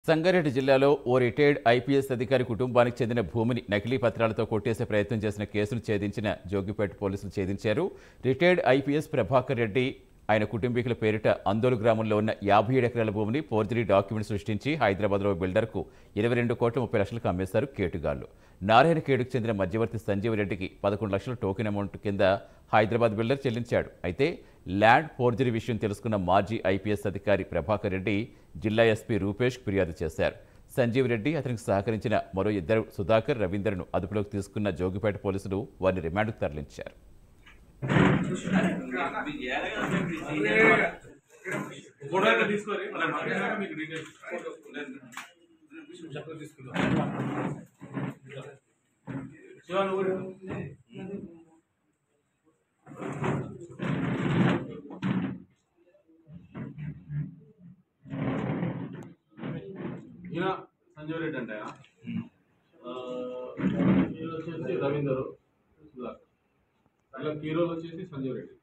సంగారెడ్డి జిల్లాలో ఓ retired IPS అధికారి కుటుంబానికి చెందిన భూమిని నకిలీ పత్రాలతో కొట్టేసే ప్రయత్నం చేసిన కేసును ఛేదించిన జోగిపేట పోలీసులు ఛేదించారు రిటైర్డ్ ఐపీఎస్ ప్రభాకర్ రెడ్డి ఆయన కుటుంబీకుల పేరిట అందోలు గ్రామంలో ఉన్న యాభై ఏడు ఎకరాల భూమిని ఫోర్జరీ డాక్యుమెంట్ సృష్టించి హైదరాబాద్లో బిల్డర్కు ఇరవై రెండు కోట్ల ముప్పై లక్షలకు అమ్మేశారు కేటుగాళ్లు నారాయణ కేడుకు చెందిన మధ్యవర్తి సంజీవ్ రెడ్డికి పదకొండు లక్షల టోకెన్ అమౌంట్ కింద హైదరాబాద్ బిల్డర్ చెల్లించాడు అయితే ల్యాండ్ ఫోర్జరీ విషయం తెలుసుకున్న మాజీ ఐపీఎస్ అధికారి ప్రభాకర్ రెడ్డి జిల్లా ఎస్పీ రూపేష్ ఫిర్యాదు చేశారు సంజీవ్ రెడ్డి అతనికి సహకరించిన మరో ఇద్దరు సుధాకర్ రవీందర్ను అదుపులోకి తీసుకున్న జోగిపేట పోలీసులు వారిని రిమాండ్కు తరలించారు ఫోటో అయితే తీసుకోరి మళ్ళీ మాట్లాడాక మీకు డీటెయిల్స్ చెప్పలు తీసుకుందాం శివ నువ్వు కూడా. ఈయన సంజయ్ రెడ్డి అంటే ఈయన వచ్చేసి రవీందర్ సుధాకర్ ఇలా హీరోలు వచ్చేసి సంజయ్ రెడ్డి